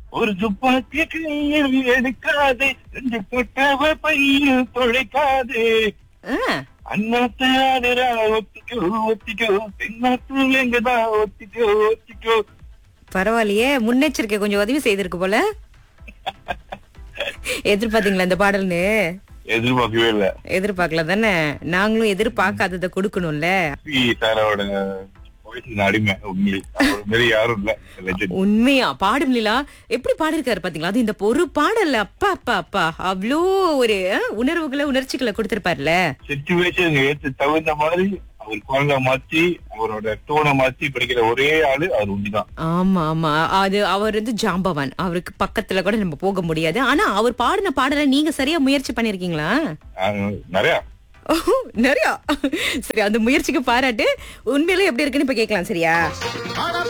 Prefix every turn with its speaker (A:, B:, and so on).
A: ஒரு துப்பாக்கி கையில் எடுக்காதே ரெண்டு கொட்டவ பையில் தொலைக்காதே
B: ஆ,
A: அண்ணாத்த ஆடுறா ஒத்திக்கோ ஒத்திக்கோ பெண்ணாத்து எங்கதான் ஒத்திக்கோ ஒத்திக்கோ
B: பரவாயில்லையே முன்னெச்சரிக்கை கொஞ்சம் உதவி செய்திருக்கு போல எதிர்பார்த்தீங்களா இந்த பாடல்னு
A: எதிர்பார்க்கவே இல்ல
B: எதிர்பார்க்கல தானே நாங்களும் எதிர்பார்க்காததை கொடுக்கணும்ல
A: பி சாரோட voice அடிமை உண்மையிலே அவர் மாரி யாரும் இல்ல legend.
B: உண்மையா பாடும் லீலா எப்படி பாடிருக்காரு பாத்தீங்களா அது இந்த ஒரு பாடல்ல அப்பா அப்பா அப்பா அவ்வளோ ஒரு அஹ், உணர்வுகளை உணர்ச்சிகளை கொடுத்திருப்பார்ல
A: சிச்சுவேஷன் ஏத்து தகுந்த மாதிரி அவர் குரலை மாத்தி அவரோட டோனை மாத்தி படிக்கிற ஒரே ஆளு அவர் உண்டிதான்
B: ஆமா ஆமா அது அவர் வந்து ஜாம்பவான் அவருக்கு பக்கத்துல கூட நம்ம போக முடியாது ஆனா அவர் பாடின பாடலை நீங்க சரியா முயற்சி பண்ணிருக்கீங்களா
A: ஆஹ் நிறைய
B: ஓ, நிறையா சரி அந்த முயற்சிக்கு பாராட்டு உண்மையிலே எப்படி இருக்குன்னு இப்ப கேட்கலாம் சரியா
C: அட